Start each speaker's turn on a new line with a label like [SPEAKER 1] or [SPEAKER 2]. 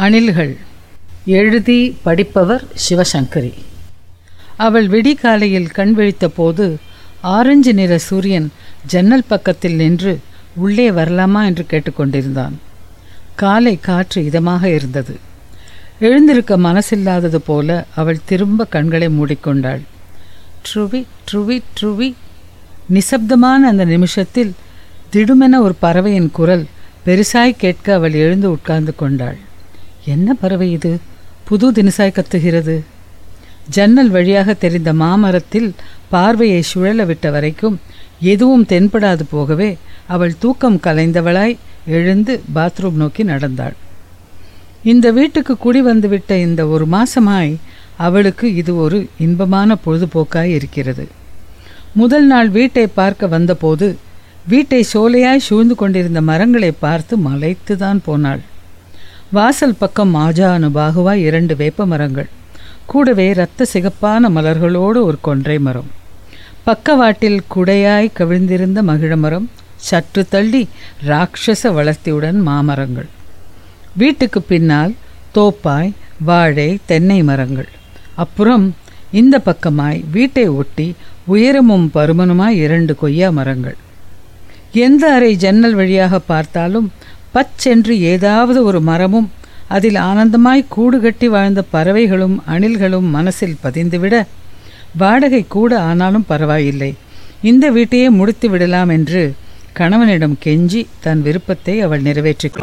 [SPEAKER 1] அணில்கள் எழுதி படிப்பவர் சிவசங்கரி அவள் விடிகாலையில் கண் விழித்த போது ஆரஞ்சு நிற சூரியன் ஜன்னல் பக்கத்தில் நின்று உள்ளே வரலாமா என்று கேட்டுக்கொண்டிருந்தான் காலை காற்று இதமாக இருந்தது எழுந்திருக்க மனசில்லாதது போல அவள் திரும்ப கண்களை மூடிக்கொண்டாள் ட்ருவி ட்ருவி ட்ருவி நிசப்தமான அந்த நிமிஷத்தில் திடுமென ஒரு பறவையின் குரல் பெருசாய் கேட்க அவள் எழுந்து உட்கார்ந்து கொண்டாள் என்ன பறவை இது புது தினசாய் கத்துகிறது ஜன்னல் வழியாக தெரிந்த மாமரத்தில் பார்வையை சுழல விட்ட வரைக்கும் எதுவும் தென்படாது போகவே அவள் தூக்கம் கலைந்தவளாய் எழுந்து பாத்ரூம் நோக்கி நடந்தாள் இந்த வீட்டுக்கு குடி வந்துவிட்ட இந்த ஒரு மாசமாய் அவளுக்கு இது ஒரு இன்பமான பொழுதுபோக்காய் இருக்கிறது முதல் நாள் வீட்டை பார்க்க வந்தபோது வீட்டை சோலையாய் சூழ்ந்து கொண்டிருந்த மரங்களை பார்த்து மலைத்துதான் போனாள் வாசல் பக்கம் ஆஜானு பாகுவாய் இரண்டு வேப்ப மரங்கள் கூடவே இரத்த சிகப்பான மலர்களோடு ஒரு கொன்றை மரம் பக்கவாட்டில் குடையாய் கவிழ்ந்திருந்த மகிழமரம் சற்று தள்ளி ராட்சச வளர்த்தியுடன் மாமரங்கள் வீட்டுக்கு பின்னால் தோப்பாய் வாழை தென்னை மரங்கள் அப்புறம் இந்த பக்கமாய் வீட்டை ஒட்டி உயரமும் பருமனுமாய் இரண்டு கொய்யா மரங்கள் எந்த அறை ஜன்னல் வழியாக பார்த்தாலும் பச்சென்று ஏதாவது ஒரு மரமும் அதில் ஆனந்தமாய் கூடு கட்டி வாழ்ந்த பறவைகளும் அணில்களும் மனசில் பதிந்துவிட வாடகை கூட ஆனாலும் பரவாயில்லை இந்த வீட்டையே முடித்து விடலாம் என்று கணவனிடம் கெஞ்சி தன் விருப்பத்தை அவள் நிறைவேற்றிக்